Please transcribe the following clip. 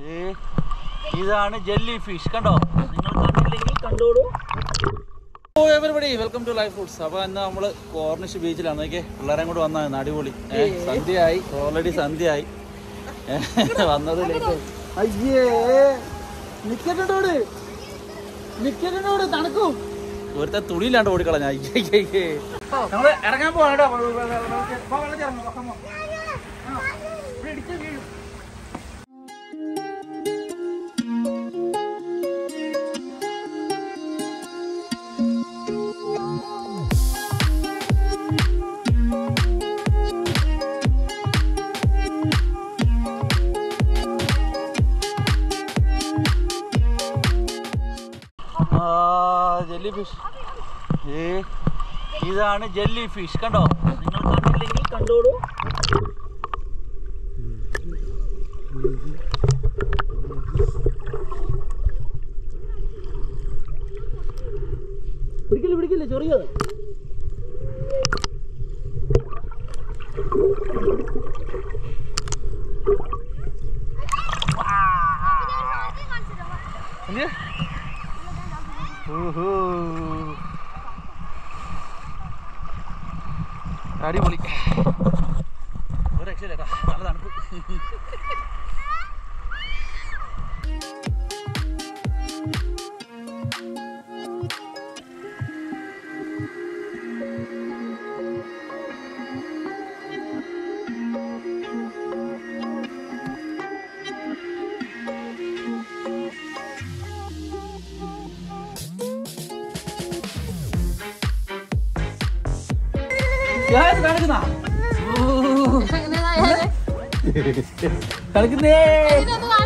ഏ, ഇതാണ് jelly fish കണ്ടോ നിങ്ങൾ കണ്ടില്ലെങ്കിൽ കണ്ടോളൂ oh everybody welcome to Life Foods അപ്പോൾ ഇന്ന് നമ്മൾ കോർണിഷ് ബീച്ചിലാണ് നോക്കിയേ പിള്ളേരെയും കൂടെ വന്നതാണ് അടിപൊളി ഏ, സന്ധ്യയായി ഓൾറെഡി സന്ധ്യയായി ഏ, വന്നത് ലേറ്റ് അയ്യേ നിക്കട്ടോട് നിക്കട്ടോട് തണുക്കും ഒരുത്ത തുണിയില്ലാണ്ട് ഓടിക്കളഞ്ഞ അയ്യേ നമ്മള് ഇറങ്ങാൻ പോവാ കേട്ടോ പോ, പോ, പോ, പോ, വെള്ളത്തിൽ ഇറങ്ങ്, പോ, come on. ആ, ഇവിടെ ഇടിച്ച് വീഴും. ജെല്ലി ഫിഷ് ഏ ഇതാണ് ജെല്ലി ഫിഷ് കണ്ടോ നിങ്ങൾ കണ്ടില്ലെങ്കിൽ കണ്ടോളൂ പിടിക്കില്ല പിടിക്കില്ല ചെറിയ എന്ത് ഊഹൂ. അടിപൊളി ഒരു രക്ഷയില്ല കേട്ടോ നല്ല തണുപ്പ് കളിക്കുന്ന കളിക്കുന്നേ